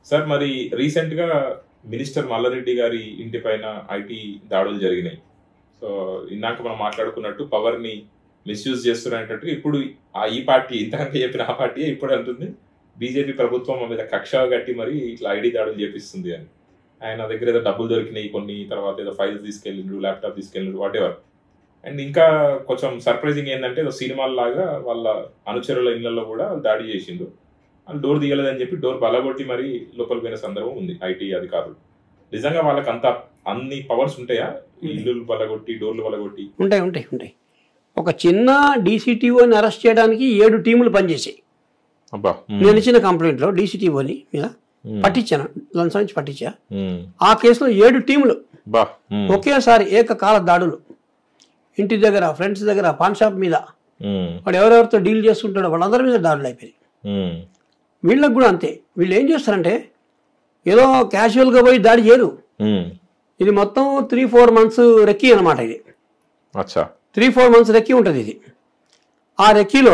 Sir మరి recent గా minister Mallareddy గారి ఇంటి పైన ఐటీ దాడులు జరిగినాయి సో ఇందాక మనం మాట్లాడుకున్నట్టు పవర్ ని మిస్యూజ్ చేస్తున్నట్టు ఇప్పుడు ఆ ఈ పార్టీ ఇంతకంటే చెప్పిన ఆ పార్టీ ఇప్పుడు అంటుంది బీజేపీ ప్రభుత్వం మా మీద కక్ష కట్టి మరి ఇట్లా ఐడి దాడులు చేపిస్తుంది అని ఆయన దగ్గర ఏదో డబ్బులు దొరికినాయి కొన్ని తర్వాత ఏదో ఫైల్స్ తీసుకెళ్ళిండ్రు ల్యాప్టాప్ తీసుకెళ్ళిండ్రు వాట్ ఎవర్ అండ్ ఇంకా కొంచెం సర్ప్రైజింగ్ ఏంటంటే ఏదో సినిమాల లాగా వాళ్ళ అనుచరుల ఇళ్లలో కూడా దాడి చేసిండు వాళ్ళు డోర్ తీయలేదని చెప్పి డోర్ బలగొట్టి మరి లోపలికి పోయిన సందర్భం ఉంది ఐటీ అధికారులు నిజంగా వాళ్ళకి అంత అన్ని పవర్స్ ఉంటాయా ఈ ఇల్లు బలగొట్టి డోర్లు బలగొట్టి ఉంటాయి ఉంటాయి ఉంటాయి ఒక చిన్న డీసీటీఓని అరెస్ట్ చేయడానికి ఏడు టీములు పనిచేసాయి అబ్బా నేను ఇచ్చిన కంప్లైంట్లో డీసీటీఓని మీద పట్టించాను లంచం ఇచ్చి పట్టించా ఆ కేసులో ఏడు టీములు బా ఒకేసారి ఏకకాల దాడులు ఇంటి దగ్గర ఫ్రెండ్స్ దగ్గర పాన్ షాప్ మీద వాడు ఎవరెవరితో డీల్ చేస్తుంటాడో వాళ్ళందరి మీద దాడులు అయిపోయాయి వీళ్ళకి కూడా అంతే వీళ్ళు ఏం చేస్తారంటే ఏదో క్యాజువల్గా పోయి దాడి చేయరు ఇది మొత్తం త్రీ ఫోర్ మంత్స్ రెక్కీ అనమాట ఇది అచ్చా త్రీ ఫోర్ మంత్స్ రెక్కీ ఉంటుంది ఇది ఆ రెక్కీలో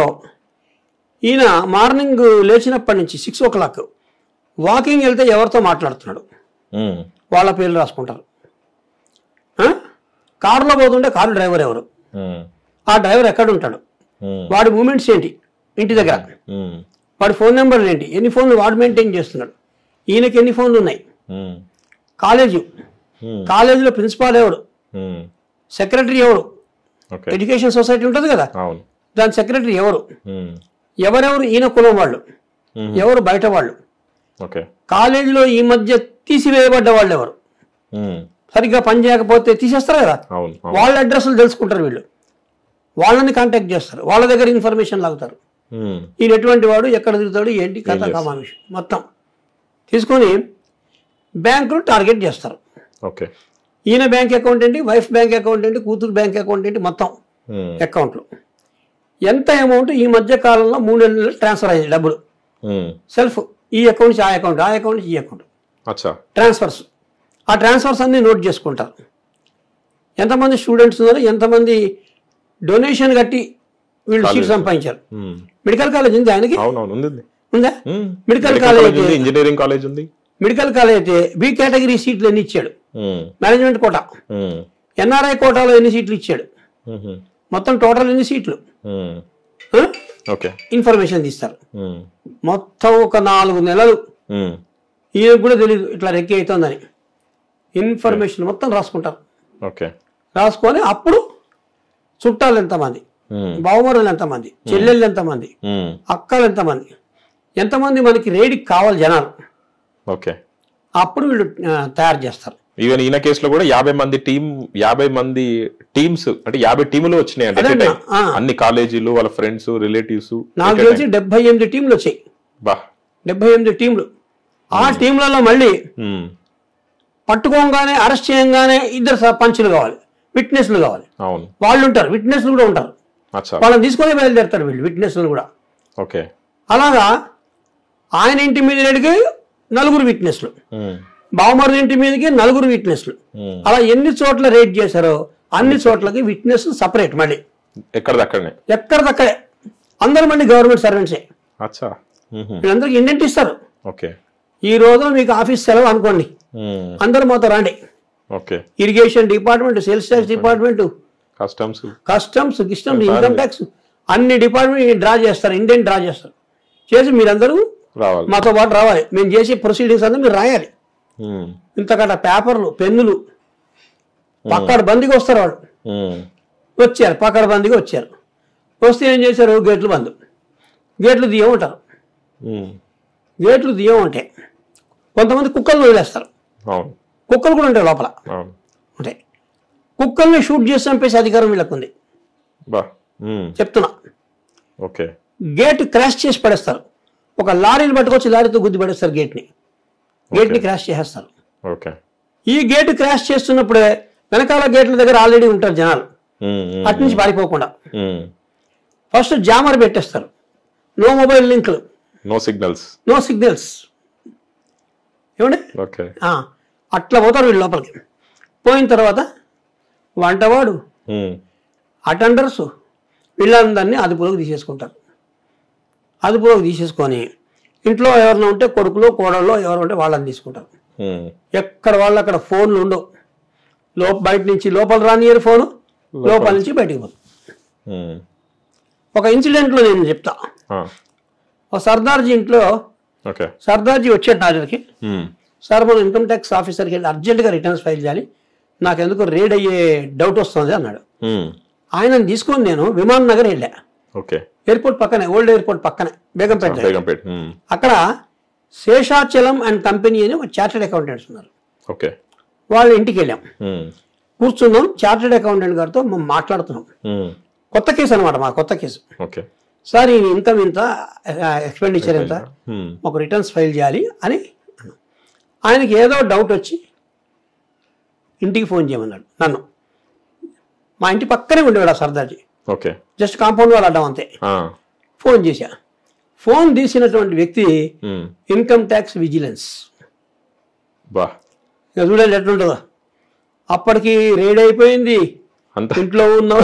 ఈయన మార్నింగ్ లేచినప్పటి నుంచి సిక్స్ ఓ క్లాక్ వాకింగ్ వెళ్తే ఎవరితో మాట్లాడుతున్నాడు వాళ్ళ పేర్లు రాసుకుంటారు ఆ? కారులో పోతుంటే కారు డ్రైవర్ ఎవరు ఆ డ్రైవర్ ఎక్కడ ఉంటాడు వాడి మూమెంట్స్ ఏంటి ఇంటి దగ్గర వాడి ఫోన్ నెంబర్లు ఏంటి ఎన్ని ఫోన్లు వాడు మెయింటైన్ చేస్తున్నాడు ఈయనకి ఎన్ని ఫోన్లు ఉన్నాయి కాలేజీ కాలేజీలో ప్రిన్సిపాల్ ఎవడు సెక్రటరీ ఎవరు ఓకే ఎడ్యుకేషన్ సొసైటీ ఉంటుంది కదా అవును దాని సెక్రటరీ ఎవరు ఎవరెవరు ఈయన కులం వాళ్ళు ఎవరు బయట వాళ్ళు ఓకే కాలేజీలో ఈ మధ్య తీసివేయబడ్డ వాళ్ళు ఎవరు సరిగ్గా పని చేయకపోతే తీసేస్తారు కదా అవును అవును వాళ్ళ అడ్రస్లు తెలుసుకుంటారు వీళ్ళు వాళ్ళని కాంటాక్ట్ చేస్తారు వాళ్ళ దగ్గర ఇన్ఫర్మేషన్ లాగుతారు ఈయన ఎటువంటి వాడు ఎక్కడ తిరుగుతాడు ఏంటి కథ చేస్తారు? కామామిషం మొత్తం తీసుకొని బ్యాంకులు టార్గెట్ చేస్తారు ఓకే ఈయన బ్యాంక్ అకౌంట్ ఏంటి వైఫ్ బ్యాంక్ అకౌంట్ ఏంటి కూతురు బ్యాంక్ అకౌంట్ ఏంటి మొత్తం అకౌంట్లు ఎంత అమౌంట్ ఈ మధ్య కాలంలో మూడు నెలలు ట్రాన్స్ఫర్ అయ్యింది డబ్బులు సెల్ఫ్ ఈ అకౌంట్ నుంచి ఆ అకౌంట్ ఆ అకౌంట్ నుంచి ఈ అకౌంట్ అచ్చా ట్రాన్స్ఫర్స్ ఆ ట్రాన్స్ఫర్స్ అన్ని నోట్ చేసుకుంటారు ఎంతమంది స్టూడెంట్స్ ఉన్నారు ఎంతమంది డొనేషన్ కట్టి వీళ్ళు సీట్ సంపాదించారు మెడికల్ కాలేజ్ ఉంది ఆయనకి అవునవును ఉంది ఉంది. ఉందా మ్మ్. మెడికల్ మెడికల్ కాలేజ్ కాలేజ్ ఉంది ఇంజనీరింగ్ కాలేజ్ ఉంది మెడికల్ కాలేజ్ అయితే బి కేటగిరీ సీట్లు ఎన్ని ఇచ్చాడు మ్మ్. మేనేజ్మెంట్ కోటా మ్మ్. ఎన్ఆర్ఐ కోటాలో ఎన్ని సీట్లు ఇచ్చాడు మ్మ్. మొత్తం టోటల్ ఎన్ని సీట్లు మ్మ్. ఆ? ఓకే ఇన్ఫర్మేషన్ తీస్తారు మ్మ్. మొత్తం ఒక నాలుగు నెలలు మ్మ్. ఈయనకు కూడా తెలియదు ఇట్లా రెక్కి అవుతుందని ఇన్ఫర్మేషన్ మొత్తం రాసుకుంటారు ఓకే రాసుకొని అప్పుడు చుట్టాలు ఎంతమంది మ్మ్. బావమరులు ఎంతమంది చెల్లెళ్ళు ఎంతమంది మ్మ్. అక్కలు ఎంతమంది ఎంతమంది మనకి రేడికి కావాలి జనాలు ఓకే అప్పుడు వీళ్ళు ఆ, తయారు చేస్తారు ఈవెన్ ఈయన కేసులో కూడా యాభై మంది టీం యాభై మంది టీమ్స్ అంటే యాభై టీములు వచ్చినాయి అంటే అదే ఆ. అన్ని కాలేజీలు వాళ్ళ ఫ్రెండ్స్ రిలేటివ్స్ నాకు తెలిసి డెబ్బై ఎనిమిది టీంలు వచ్చాయి బా డెబ్బై ఎనిమిది టీంలు ఆ టీంలలో మళ్ళీ మ్మ్. పట్టుకోగానే అరెస్ట్ చేయంగానే ఇద్దరు స- పంచులు కావాలి విట్నెస్లు కావాలి అవును వాళ్ళు ఉంటారు విట్నెస్లు కూడా ఉంటారు అచ్చా వాళ్ళని తీసుకొని బయలుదేరుతారు వీళ్ళు విట్నెస్లు కూడా ఓకే అలాగా ఆయన ఇంటి మీద నలుగురు విట్నెస్లు మ్మ్. బావమరుది ఇంటి మీదకి నలుగురు విట్నెస్లు మ్మ్. అలా ఎన్ని చోట్ల రేట్ చేశారో అన్ని చోట్లకి విట్నెస్ సపరేట్ మళ్ళీ ఎక్కడిది అక్కడనే ఎక్కడిదక్కడే అందరూ మళ్ళీ గవర్నమెంట్ సర్వెంట్సే అచ్చా మ్మ్. వీళ్ళందరికీ ఇండెంట్ ఇస్తారు ఓకే ఈ రోజు మీకు ఆఫీస్ సెలవు అనుకోండి మ్మ్. అందరూ మాతో రండి okay irrigation department sales tax department customs customs గిస్టమ్స్ ఇన్కమ్ ట్యాక్స్ అన్ని డిపార్ట్మెంట్ డ్రా చేస్తారు ఇండియన్ డ్రా చేస్తారు చేసి మీరందరూ రావాలి మాతో పాటు రావాలి మేము చేసే ప్రొసీడింగ్స్ అంతా మీరు రాయాలి మ్మ్. ఇంతకట పేపర్లు పెన్నులు పక్కడ బందికి వస్తారు వాళ్ళు మ్మ్. వచ్చారు పక్కడ బందికి వచ్చారు వస్తే ఏం చేశారు గేట్లు బంద్ గేట్లు తీయమంటారు మ్మ్. గేట్లు తీయమంటే కొంతమంది కుక్కలను వదిలేస్తారు అవును కుక్కలు కూడా ఉంటాయి లోపల అవును ఉంటాయి కుక్కల్ని షూట్ చేసి చంపేసే అధికారం వీళ్ళకు ఉంది బా మ్మ్. చెప్తున్నా ఓకే గేట్ క్రాష్ చేసి పడేస్తారు ఒక లారీని పట్టుకొచ్చి లారీతో గుద్ది పడేస్తారు గేట్ని గేట్ని క్రాష్ చేసేస్తారు ఓకే ఈ గేట్ క్రాష్ చేస్తున్నప్పుడే వెనకాల గేట్ల దగ్గర ఆల్రెడీ ఉంటారు జనాలు మ్మ్. మ్మ్. అటు నుంచి పారిపోకుండా మ్మ్. ఫస్ట్ జామర్ పెట్టేస్తారు నో మొబైల్ లింకులు నో సిగ్నల్స్ నో సిగ్నల్స్ ఏమండి ఓకే ఆ, అట్లా పోతారు వీళ్ళు లోపలికి పోయిన తర్వాత వంటవాడు మ్మ్. అటెండర్స్ వీళ్ళందరినీ అదుపులోకి తీసేసుకుంటారు అదుపులోకి తీసేసుకొని ఇంట్లో ఎవరైనా ఉంటే కొడుకులో కోడల్లో ఎవరు ఉంటే వాళ్ళని తీసుకుంటారు ఉమ్. ఎక్కడ వాళ్ళు అక్కడ ఫోన్లు ఉండవు లోప బయట నుంచి లోపల రానియరు ఫోను లోపల నుంచి బయటికి పోతుంది ఉమ్. ఒక ఇన్సిడెంట్లో నేను చెప్తా ఆ. ఒక సర్దార్జీ ఇంట్లో ఓకే సర్దార్జీ వచ్చాడు నా దగ్గరికి ఉమ్. సార్ మనం ఇన్కమ్ ట్యాక్స్ ఆఫీసర్కి వెళ్ళి అర్జెంటుగా రిటర్న్స్ ఫైల్ చేయాలి నాకు ఎందుకు రేడ్ అయ్యే డౌట్ వస్తుంది అన్నాడు ఉమ్. ఆయనను తీసుకొని నేను విమాన్ నగర్ వెళ్ళా ఓకే ఎయిర్పోర్ట్ పక్కనే ఓల్డ్ ఎయిర్పోర్ట్ పక్కనే బేగంపేట దగ్గర. బేగంపేట ఉమ్. అక్కడ శేషాచలం అండ్ కంపెనీ అని ఒక చార్టెడ్ అకౌంటెంట్స్ ఉన్నారు ఓకే వాళ్ళ ఇంటికి వెళ్ళాం ఉమ్. కూర్చున్నాం చార్టెడ్ అకౌంటెంట్ గారితో మనం మాట్లాడుతున్నాం ఉమ్. కొత్త కేసు అనమాట మా కొత్త కేసు ఓకే సార్ ఈ ఇన్కమ్ ఇంత ఎక్స్పెండిచర్ ఎంత ఉమ్. మాకు రిటర్న్స్ ఫైల్ చేయాలి అని అన్నాం. ఆయనకి ఏదో డౌట్ వచ్చి ఇంటికి ఫోన్ చేయమన్నాడు నన్ను మా ఇంటి పక్కనే ఉండేవాడు ఆ సర్దార్జీ ఓకే జస్ట్ కాంపౌండ్ వాళ్ళు అడ్డం అంతే ఆ. ఫోన్ చేశా ఫోన్ తీసినటువంటి వ్యక్తి ఉమ్. ఇన్కమ్ ట్యాక్స్ విజిలెన్స్ బా ఇక చూడండి ఎట్లుంటుందో అప్పటికి రేడ్ అయిపోయింది అంత ఇంట్లో ఉన్న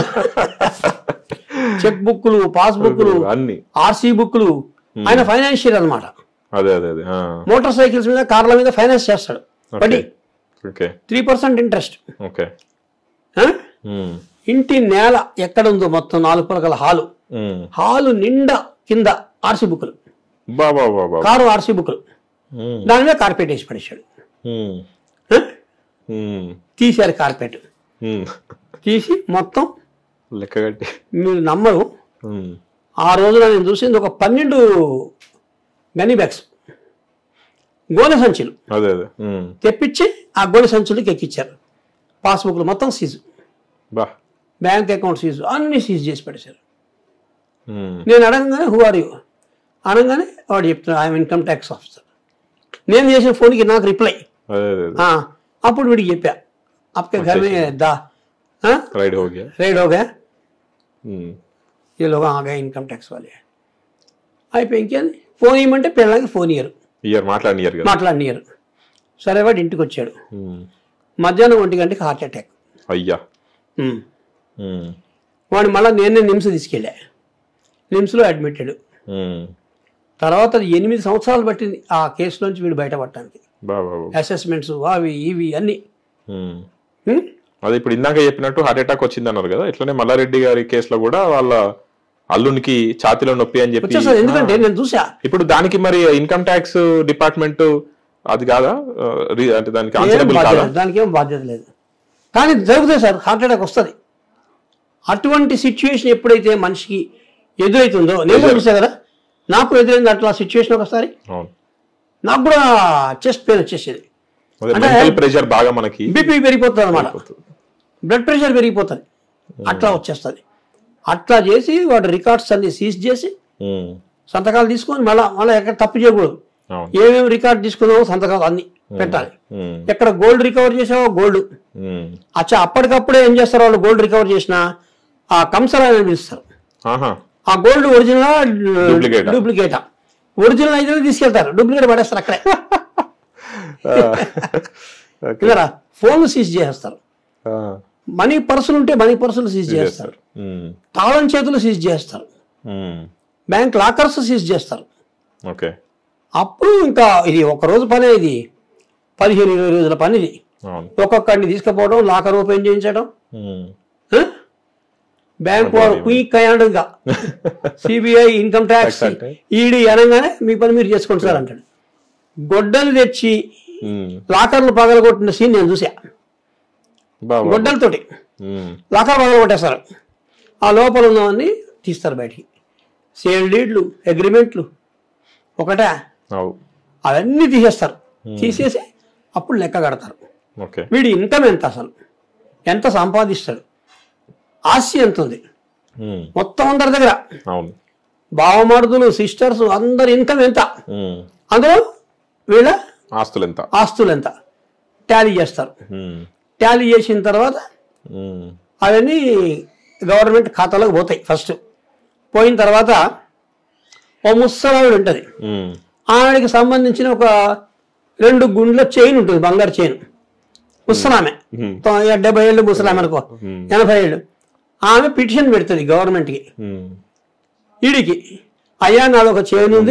చెక్ బుక్లు పాస్ బుక్లు అన్ని ఆర్సీ బుక్లు ఆయన ఫైనాన్షియర్ అన్నమాట అదే అదే అదే ఆ. మోటార్ సైకిల్స్ మీద కార్ల మీద ఫైనాన్స్ చేస్తాడు వడ్డీ okay three percent interest okay ఉమ్. ఇంటి నేల ఎక్కడ ఉందో మొత్తం నాలుగు పలకల హాలు ఉమ్. హాలు నిండా కింద ఆర్సీ బుక్లు బా బా బా బా కారు ఆర్సీ బుక్లు ఉమ్. దాని మీద కార్పెట్ వేసి పడేశాడు ఉమ్. ఆ? ఉమ్. తీశారు కార్పెట్ ఉమ్. తీసి మొత్తం లెక్క కట్టి మీరు నమ్మరు ఉమ్. ఆ రోజున నేను చూసింది ఒక పన్నెండు గనీ బ్యాగ్స్ గోనె సంచులు అదే అదే ఉమ్. తెప్పించి ఆ గోనె సంచులకి ఎక్కిచ్చారు పాస్బుక్లు మొత్తం సీజు బా బ్యాంక్ అకౌంట్ సీజు అన్ని సీజ్ చేసి పడేశారు ఉమ్. నేను అడగగానే హూ ఆర్ యూ అనగానే వాడు చెప్తున్నాడు ఐఎమ్ ఇన్కమ్ ట్యాక్స్ ఆఫీసర్ నేను చేసిన ఫోన్కి నాకు రిప్లై అదే అదే అదే हाँ అప్పుడు వీడికి చెప్పా आपके घर में दा हाँ రైడ్ హో గయా रेड हो गया ఉమ్. ये लोग आ गए इनकम टैक्स वाले అయిపోయి ఇంకేంది ఫోన్ ఇవ్వమంటే పిల్లలకి ఫోన్ ఇయ్యరు ఇయర్ మాట్లాడినారు కదా మాట్లాడినియరు సరే వాడు ఇంటికి వచ్చాడు ఉమ్. మధ్యాహ్నం ఒంటి గంటకి హార్ట్ అటాక్ అయ్యా ఉమ్. ఉమ్. వాడు మళ్ళీ నేనే నిమ్స్ తీసుకెళ్ళా నిమ్స్లో అడ్మిటెడ్ ఉమ్. తర్వాత అది ఎనిమిది సంవత్సరాలు పట్టింది ఆ కేసులోంచి వీడు బయటపడటానికి బా బా బా అసెస్మెంట్స్ అవి ఇవి అన్ని ఉమ్. ఉమ్? అదే ఇప్పుడు ఇందాక చెప్పినట్టు హార్ట్ అటాక్ వచ్చింది అన్నారు కదా ఇట్లనే మల్లారెడ్డి గారి కేసులో కూడా వాళ్ళ అల్లునికి ఛాతీలో నొప్పి అని చెప్పి వచ్చేసారు ఎందుకంటే నేను చూసా ఇప్పుడు దానికి మరి ఇన్కమ్ ట్యాక్స్ డిపార్ట్మెంట్ అది కాదా ఆ, రి- అంటే దానికి ఏం ఆన్సరబుల్ కాదా బాధ్యత దానికి ఏం బాధ్యత లేదు కానీ జరుగుతుంది సార్ హార్ట్ అటాక్ వస్తుంది అటువంటి సిచ్యువేషన్ ఎప్పుడైతే మనిషికి ఎదురవుతుందో నేను కూడా చూసా కదా నాకు ఎదురైంది అట్లా సిచ్యువేషన్ ఒకసారి అవును నాకు కూడా చెస్ట్ పెయిన్ వచ్చేసేది అదే అంటే- మెంటల్ ప్రెషర్ బాగా మనకి బీపీ పెరిగిపోతుంది అనమాట బ్లడ్ ప్రెషర్ పెరిగిపోతుంది అట్లా వచ్చేస్తుంది అట్లా చేసి వాడు రికార్డ్స్ అన్ని సీజ్ చేసి ఉమ్. సంతకాలు తీసుకొని మళ్ళా మళ్ళీ ఎక్కడ తప్పు చేయకూడదు అవును ఏమేమి రికార్డ్ తీసుకున్నావో సంతకాలు అన్ని పెట్టాలి ఉమ్. ఎక్కడ గోల్డ్ రికవర్ చేసావో గోల్డ్ ఉమ్. అచ్చా అప్పటికప్పుడే ఏం చేస్తారు వాళ్ళు గోల్డ్ రికవర్ చేసిన ఆ కంసర అని పిలుస్తారు ఆహా ఆ గోల్డ్ ఒరిజినల్ Duplicate ఆ? డూప్లికేట్ ఒరిజినల్ అయితే తీసుకెళ్తారు డూప్లికేట్ పడేస్తారు అక్కడే ఆ. ఓకే. ఇలా ఫోన్ సీజ్ చేసేస్తారు ఆ. మనీ పర్సులు ఉంటే మనీ పర్సులు సీజ్ చేస్తారు ఉమ్. తాళం చేతులు సీజ్ చేస్తారు ఉమ్. బ్యాంక్ లాకర్స్ సీజ్ చేస్తారు ఓకే అప్పుడు ఇంకా ఇది ఒక రోజు పనే ఇది పదిహేను ఇరవై రోజుల పని ఇది అవును ఒక్కొక్కడిని తీసుకుపోవడం లాకర్ ఓపెన్ చేయించడం ఉమ్. ఆ? బ్యాంక్ వాడు క్విక్ అయ్యాడుగా సిబిఐ ఇన్కమ్ ట్యాక్స్ అంటే? ఈడీ అనగానే మీ పని మీరు చేసుకోండి సార్ అంటాడు గొడ్డలు తెచ్చి ఉమ్. లాకర్లు పగలగొట్టిన సీన్ నేను చూసా బాబా గొడ్డలతోటి ఉమ్. లాకర్ పగలగొట్టేస్తారు ఆ లోపల ఉన్నవన్నీ తీస్తారు బయటికి సేల్ డీడ్లు అగ్రిమెంట్లు ఒకటే అవు అవన్నీ తీసేస్తారు తీసేసి అప్పుడు లెక్క కడతారు ఓకే వీడి ఇన్కమ్ ఎంత అసలు ఎంత సంపాదిస్తాడు ఆస్తి ఎంత ఉంది ఉమ్. మొత్తం అందరి దగ్గర అవును బావమరుదులు సిస్టర్స్ అందరి ఇన్కమ్ ఎంత ఉమ్. అందులో వీళ్ళ ఆస్తులు ఎంత ఆస్తులు ఎంత టాలీ చేస్తారు ఉమ్. టాలీ చేసిన తర్వాత ఉమ్. అవన్నీ గవర్నమెంట్ ఖాతాలోకి పోతాయి ఫస్ట్ పోయిన తర్వాత ఓ ముసలావిడ ఉంటుంది ఉమ్. ఆవిడకి సంబంధించిన ఒక రెండు గుండ్ల చైన్ ఉంటుంది బంగారు చైన్ ముసలామె ఉమ్. తొ- డెబ్బై ఏళ్ళు ముసలామె అనుకో ఎనభై ఏళ్ళు ఆమె పిటిషన్ పెడుతుంది గవర్నమెంట్కి ఉమ్. ఈడికి అయ్యా నాది ఒక చైన్ ఉంది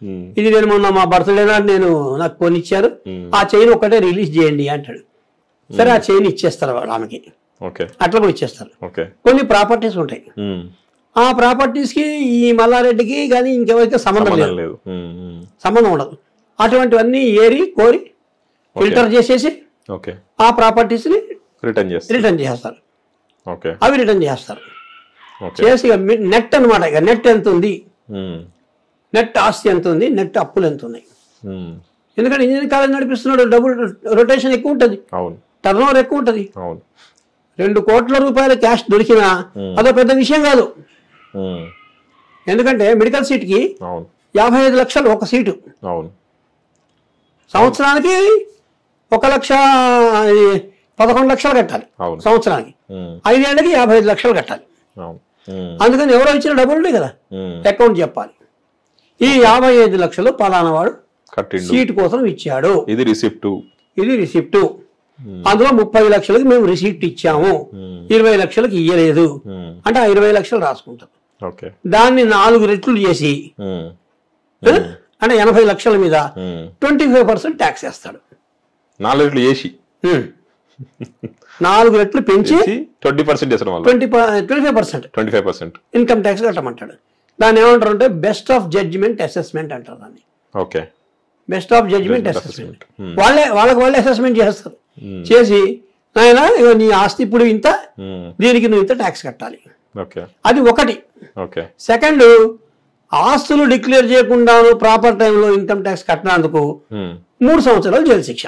ఉమ్, ఇది నేను మొన్న మా బర్త్డే నాడు నేను నాకు కొని ఇచ్చారు ఉమ్, ఆ చైన్ ఒక్కటే రిలీజ్ చేయండి అంటాడు సరే ఆ చైన్ ఇచ్చేస్తారు వాళ్ళు ఆమెకి ఓకే అట్లా కూడా ఇచ్చేస్తారు ఓకే కొన్ని ప్రాపర్టీస్ ఉంటాయి ఉమ్, ఆ ప్రాపర్టీస్కి ఈ మల్లారెడ్డికి కానీ ఇంకెవరికి సంబంధం సంబంధం లేదు లేదు ఉమ్, ఉమ్, సంబంధం ఉండదు అటువంటివన్నీ ఏరి కోరి ఫిల్టర్ చేసేసి ఓకే ఆ ప్రాపర్టీస్ని రిటర్న్ చేస్తా రిటర్న్ చేస్తారు ఓకే అవి రిటర్న్ చేస్తారు ఓకే చేసి ఇక మీ- నెట్ అనమాట ఇక నెట్ ఎంత ఉంది ఉమ్, నెట్ ఆస్తి ఎంత ఉంది నెట్ అప్పులు ఎంత ఉన్నాయి ఉమ్, ఎందుకంటే ఇంజనీరింగ్ కాలేజ్ నడిపిస్తున్నాడు డబుల్ రొటేషన్ ఎక్కువ ఉంటుంది అవును టర్న్ ఓవర్ ఎక్కువ ఉంటుంది అవును రెండు కోట్ల రూపాయల క్యాష్ దొరికినా అదో పెద్ద విషయం కాదు ఉమ్, ఎందుకంటే మెడికల్ సీట్కి అవును యాభై ఐదు లక్షలు ఒక సీటు అవును సంవత్సరానికి ఒక లక్ష ఇది పదకొండు లక్షలు కట్టాలి అవును సంవత్సరానికి ఉమ్, ఐదేళ్ళకి యాభై ఐదు లక్షలు కట్టాలి అవును ఉమ్, అందుకని ఎవరో ఇచ్చిన డబ్బులు ఉంటాయి కదా ఉమ్, అకౌంట్ చెప్పాలి ఈ యాభై ఐదు లక్షలు పలానా వాడు కట్టిండు సీట్ కోసం ఇచ్చాడు ఇది రిసిప్ట్ ఇది రిసిప్ట్ అందులో ముప్పై లక్షలకి మేము రిసిప్ట్ ఇచ్చాము ఇరవై లక్షలకి ఇయ్యలేదు అంటే ఆ ఇరవై లక్షలు రాసుకుంటాం ఓకే దాన్ని నాలుగు రెట్లు చేసి ఉమ్, ఆ, అంటే ఎనభై లక్షల మీద ఉమ్. ట్వంటీ ఫైవ్ పర్సెంట్ ట్యాక్స్ వేస్తాడు నాలుగు రెట్లు వేసి ఉమ్. నాలుగు రెట్లు పెంచి ట్వంటీ పర్సెంట్ చేసిన వాళ్ళు twenty twenty five percent twenty five percent income tax కట్టమంటాడు దాన్ని ఏమంటారు అంటే బెస్ట్ ఆఫ్ జడ్జిమెంట్ అసెస్మెంట్ అంటారు దాన్ని okay best of judgment Judgment assessment assessment. Hmm. వాళ్ళే వాళ్ళకి వాళ్ళే అసెస్మెంట్ చేస్తారు Hmm. చేసి నాయన ఇగో నీ ఆస్తి ఇప్పుడు ఇంత ఉమ్, దీనికి నువ్వు ఇంత ట్యాక్స్ కట్టాలి ఓకే అది ఒకటి ఓకే సెకండ్ ఆస్తులు డిక్లేర్ చేయకుండాను ప్రాపర్ టైంలో ఇన్కమ్ ట్యాక్స్ కట్టినందుకు ఉమ్. మూడు సంవత్సరాలు జైలు శిక్ష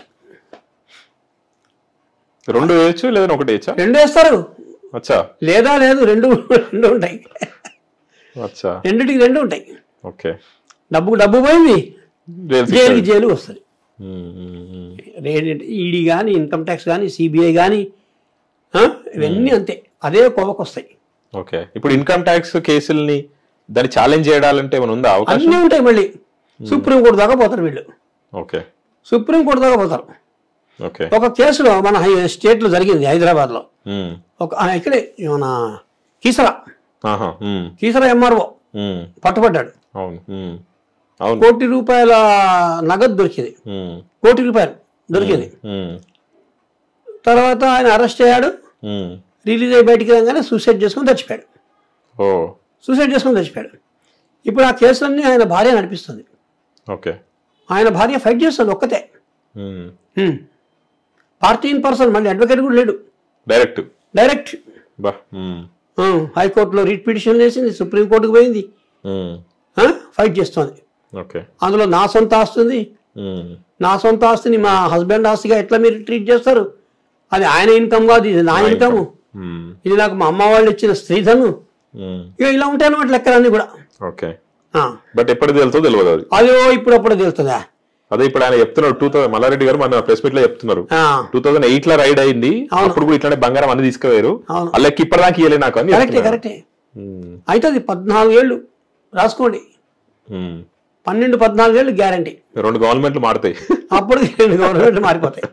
రెండు వేయచ్చు లేదా ఒకటి వేయచ్చా రెండు వేస్తారు అచ్చా లేదా లేదు రెండు రెండు ఉంటాయి అచ్చా రెండిటికి రెండు ఉంటాయి ఓకే డబ్బుకు డబ్బు పోయింది జైలు శిక్ష. జైలుకి జైలు వస్తుంది ఉమ్, ఉమ్, ఉమ్. ఈడీ కానీ ఇన్కమ్ ట్యాక్స్ కానీ సిబిఐ కానీ ఇవన్నీ అంతే అదే కోవకు వస్తాయి ఓకే ఇప్పుడు ఇన్కమ్ ట్యాక్స్ కేసుల్ని దాన్ని ఛాలెంజ్ చేయడాలంటే ఏమైనా ఉందా అవకాశం అన్నీ ఉంటాయి మళ్ళీ సుప్రీంకోర్టు దాకా పోతారు వీళ్ళు ఓకే సుప్రీంకోర్టు దాకా పోతారు ఓకే ఒక కేసులో మన హై- స్టేట్లో జరిగింది హైదరాబాద్లో ఉమ్, ఒక ఆ, ఇక్కడే మన కీసరా ఆహా, ఉమ్, కీసరా ఎంఆర్ఓ ఉమ్, పట్టుబడ్డాడు అవును ఉమ్, అవును కోటి రూపాయల నగదు దొరికింది ఉమ్, కోటి రూపాయలు దొరికింది ఉమ్, తర్వాత ఆయన అరెస్ట్ అయ్యాడు ఉమ్. రిలీజ్ అయ్యి బయటికి రాగానే సూసైడ్ చేసుకొని చచ్చిపోయాడు ఓ సూసైడ్ చేసుకొని చచ్చిపోయాడు ఇప్పుడు ఆ కేసులన్నీ ఆయన భార్య నడిపిస్తుంది ఓకే ఆయన భార్య ఫైట్ చేస్తుంది ఒక్కతే ఉమ్. హ్మ్. పార్టీ ఇన్ పర్సన్ మళ్ళీ అడ్వకేట్ కూడా లేడు డైరెక్ట్ డైరెక్ట్ బా ఉమ్, ఆ, హైకోర్టులో రిట్ పిటిషన్ వేసింది సుప్రీంకోర్టుకు పోయింది ఉమ్, ఆ, ఫైట్ చేస్తోంది ఓకే అందులో నా సొంత ఆస్తి ఉంది ఉమ్, నా సొంత ఆస్తిని మా హస్బెండ్ ఆస్తిగా ఎట్లా మీరు ట్రీట్ చేస్తారు అది ఆయన ఇన్కమ్ కాదు ఇది నా ఇన్కమ్ ఉమ్, ఇది నాకు మా అమ్మ వాళ్ళు ఇచ్చిన స్త్రీధను ఉమ్, ఇక ఇలా ఉంటాయి అన్నమాట లెక్కలన్నీ కూడా ఓకే ఆ, బట్ ఎప్పటికి తెలుస్తుందో తెలియదు అది అదో ఇప్పుడప్పుడు తెలుస్తుందా అదే ఇప్పుడు ఆయన చెప్తున్నాడు టూ థౌసండ్ మల్లారెడ్డి గారు మన ప్రెస్ మీట్ లో చెప్తున్నారు ఆ, టూ థౌసండ్ ఎయిట్ లో రైడ్ అయింది అవును. అప్పుడు కూడా ఇట్లానే బంగారం అన్ని తీసుకుపోయారు అవును. వాళ్ళకి ఇప్పటిదాకా ఇవ్వలే నాకు అని కరెక్టే చెప్తున్నారు. కరెక్టే ఉమ్, అవుతుంది పద్నాలుగు ఏళ్ళు రాసుకోండి ఉమ్. పన్నెండు పద్నాలుగు ఏళ్ళు గ్యారంటీ రెండు గవర్నమెంట్లు మారుతాయి అప్పుడు రెండు గవర్నమెంట్లు మారిపోతాయి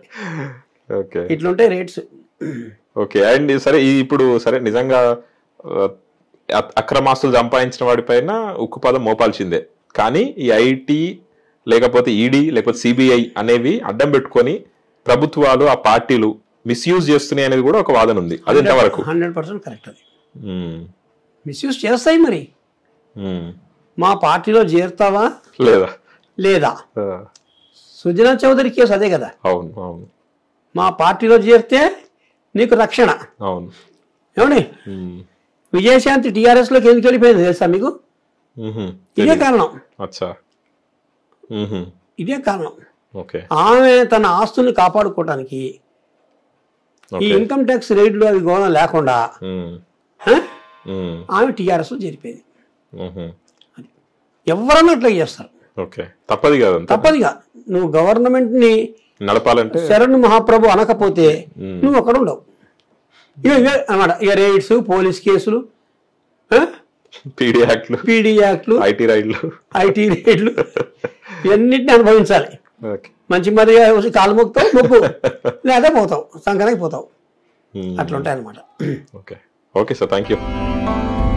ఓకే ఇట్లుంటాయి రేట్స్ ఓకే అండ్ సరే ఈ ఇప్పుడు సరే నిజంగా ఆ, అ- అక్రమాస్తులు సంపాదించిన వాడిపైన ఉక్కు పదం మోపాల్సిందే కానీ ఈ ఐటీ లేకపోతే ఈడీ లేకపోతే సిబిఐ అనేవి అడ్డం పెట్టుకొని ప్రభుత్వాలు ఆ పార్టీలు మిస్యూజ్ చేస్తున్నాయి అనేది కూడా ఒక వాదన ఉంది అది ఎంతవరకు హండ్రెడ్ పర్సెంట్ కరెక్ట్ అది ఉమ్, మిస్యూజ్ చేస్తాయి మరి ఉమ్. మా పార్టీలో చేరుతావా లేదా లేదా ఆ, సుజనా చౌదరి కేసు అదే కదా అవును అవును మా పార్టీలో చేరితే నీకు రక్షణ అవును ఏమండి ఉమ్, విజయశాంతి టీఆర్ఎస్లోకి ఎందుకు వెళ్ళిపోయింది తెలుసా మీకు ఉహుం. ఇదే కారణం అచ్చా ఉహుం. ఇదే కారణం ఓకే ఆమె తన ఆస్తుల్ని కాపాడుకోవడానికి ఈ ఓకే ఇన్కమ్ ట్యాక్స్ రేట్లు అవి గోళం లేకుండా ఉమ్, ఆ, ఉమ్, ఆమె టీఆర్ఎస్లో చేరిపోయింది ఉహుం. ఎవరన్నా అట్లా చేస్తారు ఓకే తప్పది కాదంతా తప్పదిగా నువ్వు గవర్నమెంట్ని నడపాలంటే శరణ్ మహాప్రభు అనకపోతే ఉమ్. నువ్వు అక్కడ ఉండవు ఇక ఇవే అన్నమాట ఇక రైడ్స్ పోలీస్ కేసులు పీడీ యాక్ట్లు పీడీ యాక్ట్లు ఐటీ రైడ్లు ఐటీ రేట్లు ఇవన్నిటిని అనుభవించాలి ఓకే మంచి మరి కాలు మొక్కుతావు మొక్కు లేదా పోతావు సంకరానికి పోతావు ఉమ్, అట్లా ఉంటాయి అనమాట okay okay sir thank you